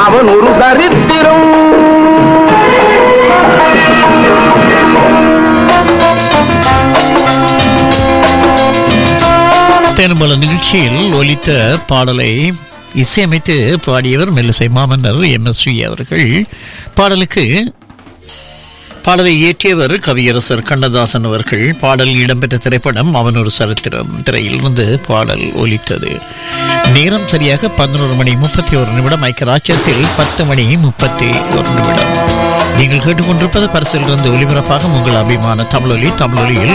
அவன் ஒரு சரித்திரம் தேனும்பல நிகழ்ச்சியில் ஒலித்த பாடலை இசையமைத்து பாடியவர் மெல்லிசை மாமன்னர் எம் எஸ் அவர்கள் பாடலுக்கு பாடலை இயற்றியவர் கவியரசர் கண்ணதாசன் அவர்கள் பாடல் இடம்பெற்ற திரைப்படம் அவன் ஒரு சரித்திரம் திரையிலிருந்து பாடல் ஒலித்தது நேரம் சரியாக பதினோரு மணி முப்பத்தி ஒரு நிமிடம் ஐக்கியராட்சியத்தில் பத்து மணி முப்பத்தி ஒரு நிமிடம் நீங்கள் கேட்டுக்கொண்டிருப்பது பரிசிலிருந்து ஒலிபரப்பாக உங்கள் அபிமான தமிழொலி தமிழொலியில்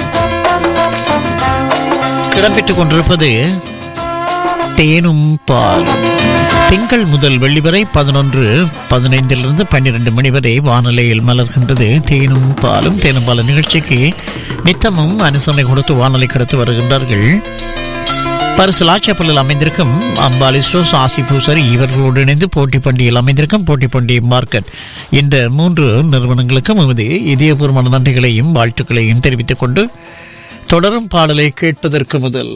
இடம்பெற்றுக் கொண்டிருப்பது தேனும் பாலும் திங்கள் முதல் வெள்ளி வரை பதினொன்று பதினைந்திலிருந்து பன்னிரண்டு மணி வரை வானொலியில் மலர்கின்றது தேனும் பாலும் தேனும் பாலும் நிகழ்ச்சிக்கு நித்தமும் அனுசரணை கொடுத்து வானொலி கடத்து வருகின்றார்கள் பரிசு ஆட்சேபலில் அமைந்திருக்கும் அம்பாலி ஸ்டோஸ் ஆசி பூசரி இவர்களோடு இணைந்து போட்டி பண்டிகையில் அமைந்திருக்கும் போட்டி பண்டிகை மார்க்கெட் இந்த மூன்று நிறுவனங்களுக்கும் எமது இதயபூர்வமான நன்றிகளையும் வாழ்த்துக்களையும் தெரிவித்துக் கொண்டு தொடரும் பாடலை கேட்பதற்கு முதல்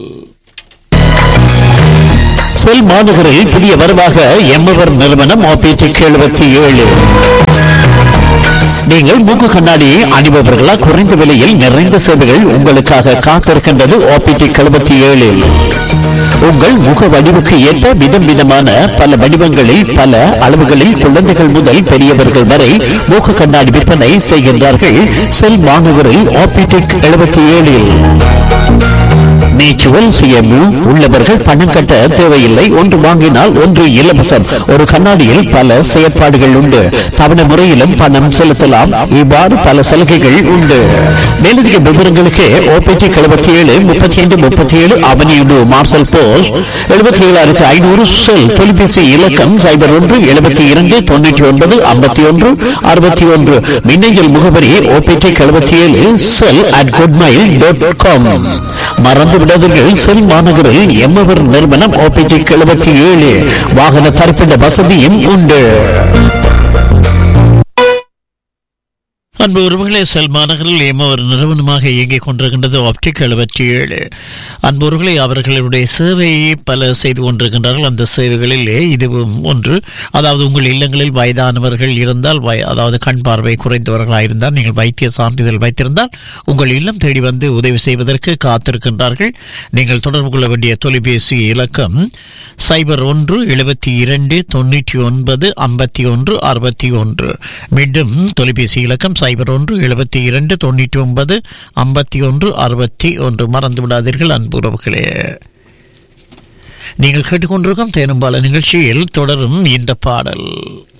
செல் மாநகரில் புதிய வரவாக எம்மவர் நிறுவனம் ஆபிடிக் எழுபத்தி ஏழு நீங்கள் மூக்கு கண்ணாடி அணிபவர்களா குறைந்த விலையில் நிறைந்த சேவைகள் உங்களுக்காக காத்திருக்கின்றது ஆபிடிக் எழுபத்தி ஏழில் உங்கள் முக வடிவுக்கு ஏற்ப விதம் விதமான பல வடிவங்களில் பல அளவுகளில் குழந்தைகள் முதல் பெரியவர்கள் வரை மூக்கு கண்ணாடி விற்பனை செய்கின்றார்கள் செல் மாநகரில் ஆபிடிக் எழுபத்தி ஏழில் மியூச்சுவல் சுயமு உள்ளவர்கள் பணம் கட்ட தேவையில்லை ஒன்று வாங்கினால் ஒன்று இலவசம் ஒரு கண்ணாடியில் பல செயற்பாடுகள் உண்டு தவணை முறையிலும் பணம் செலுத்தலாம் இவ்வாறு பல சலுகைகள் உண்டு மேலதிக விவரங்களுக்கு ஓபிடி எழுபத்தி ஏழு முப்பத்தி ஐந்து முப்பத்தி ஏழு அவனியுடு மார்சல் போஸ்ட் எழுபத்தி ஏழாயிரத்தி ஐநூறு செல் தொலைபேசி இலக்கம் சைபர் ஒன்று எழுபத்தி இரண்டு தொண்ணூற்றி ஒன்பது ஐம்பத்தி ஒன்று அறுபத்தி ஒன்று மின்னஞ்சல் முகவரி ஓபிடி எழுபத்தி ஏழு cell at good mail dot com மறந்து விடாதீர்கள் செல் மாநகரில் எம்மவர் நிறுவனம் ஓபிடி எழுபத்தி ஏழு வாகன தரிப்பிட வசதியும் உண்டு அன்பு உறவுகளே செல் மாநகரில் எம்மவர் நிறுவனமாக இயங்கிக் கொண்டிருக்கின்றது ஆப்டிக் எழுபத்தி ஏழு அன்புறவுகளை அவர்களுடைய சேவையை பல செய்து கொண்டிருக்கின்றார்கள் அந்த சேவைகளில் இதுவும் ஒன்று அதாவது உங்கள் இல்லங்களில் வயதானவர்கள் இருந்தால் வய அதாவது கண் பார்வை குறைந்தவர்களாக இருந்தால் நீங்கள் வைத்திய சான்றிதழ் வைத்திருந்தால் உங்கள் இல்லம் தேடி வந்து உதவி செய்வதற்கு காத்திருக்கின்றார்கள் நீங்கள் தொடர்பு கொள்ள வேண்டிய தொலைபேசி இலக்கம் சைபர் ஒன்று எழுபத்தி இரண்டு தொண்ணூற்றி ஒன்பது ஐம்பத்தி ஒன்று அறுபத்தி ஒன்று மீண்டும் தொலைபேசி இலக்கம் சைபர் ஒன்று எழுபத்தி இரண்டு தொண்ணூற்றி ஒன்பது ஐம்பத்தி ஒன்று அறுபத்தி ஒன்று மறந்து விடாதீர்கள் அன்புறவுகளே நீங்கள் கேட்டுக்கொண்டிருக்கும் தேனும்பால நிகழ்ச்சியில் தொடரும் இந்த பாடல்